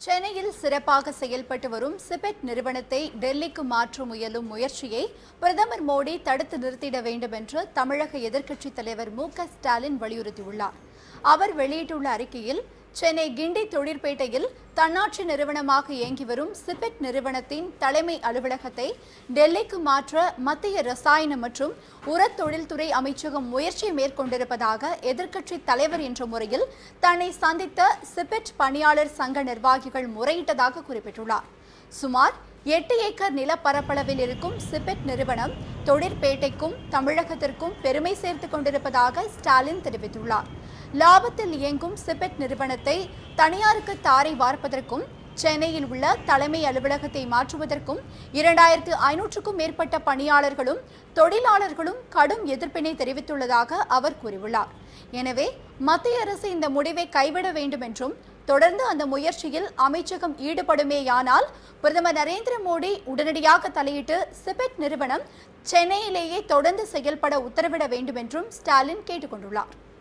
சென்னையில் சிறப்பாக செயல்பட்டு வரும் சிபெட் நிறுவனத்தை டெல்லிக்கு மாற்ற முயலும் முயற்சியை பிரதமர் மோடி தடுத்து நிறுத்திட வேண்டும் என்று தமிழக எதிர்க்கட்சித் தலைவர் மு க ஸ்டாலின் வலியுறுத்தியுள்ளார் அவர் வெளியிட்டுள்ள அறிக்கையில் சென்னை கிண்டி தொழிற்பேட்டையில் தன்னாட்சி நிறுவனமாக இயங்கி வரும் சிபெட் நிறுவனத்தின் தலைமை அலுவலகத்தை டெல்லிக்கு மாற்ற மத்திய ரசாயன மற்றும் உரத் தொழில்துறை அமைச்சகம் முயற்சி மேற்கொண்டிருப்பதாக எதிர்க்கட்சி தலைவர் என்ற முறையில் தன்னை சந்தித்த சிபெட் பணியாளர் சங்க நிர்வாகிகள் முறையிட்டதாக குறிப்பிட்டுள்ளார் சுமார் எட்டு ஏக்கர் நிலப்பரப்பளவில் இருக்கும் சிபெட் நிறுவனம் தொழிற்பேட்டைக்கும் தமிழகத்திற்கும் பெருமை சேர்த்துக் கொண்டிருப்பதாக ஸ்டாலின் தெரிவித்துள்ளார் லாபத்தில் இயங்கும் சிபெட் நிறுவனத்தை தனியாருக்கு தாரை வார்ப்பதற்கும் சென்னையில் உள்ள தலைமை அலுவலகத்தை மாற்றுவதற்கும் இரண்டாயிரத்து ஐநூற்றுக்கும் மேற்பட்ட பணியாளர்களும் தொழிலாளர்களும் கடும் எதிர்ப்பினை தெரிவித்துள்ளதாக அவர் கூறியுள்ளார் எனவே மத்திய அரசு இந்த முடிவை கைவிட வேண்டும் என்றும் தொடர்ந்து அந்த முயற்சியில் அமைச்சகம் ஈடுபடுமேயானால் பிரதமர் நரேந்திர மோடி உடனடியாக தலையிட்டு சிபெட் நிறுவனம் சென்னையிலேயே தொடர்ந்து செயல்பட உத்தரவிட வேண்டும் என்றும் ஸ்டாலின் கேட்டுக்கொண்டுள்ளார்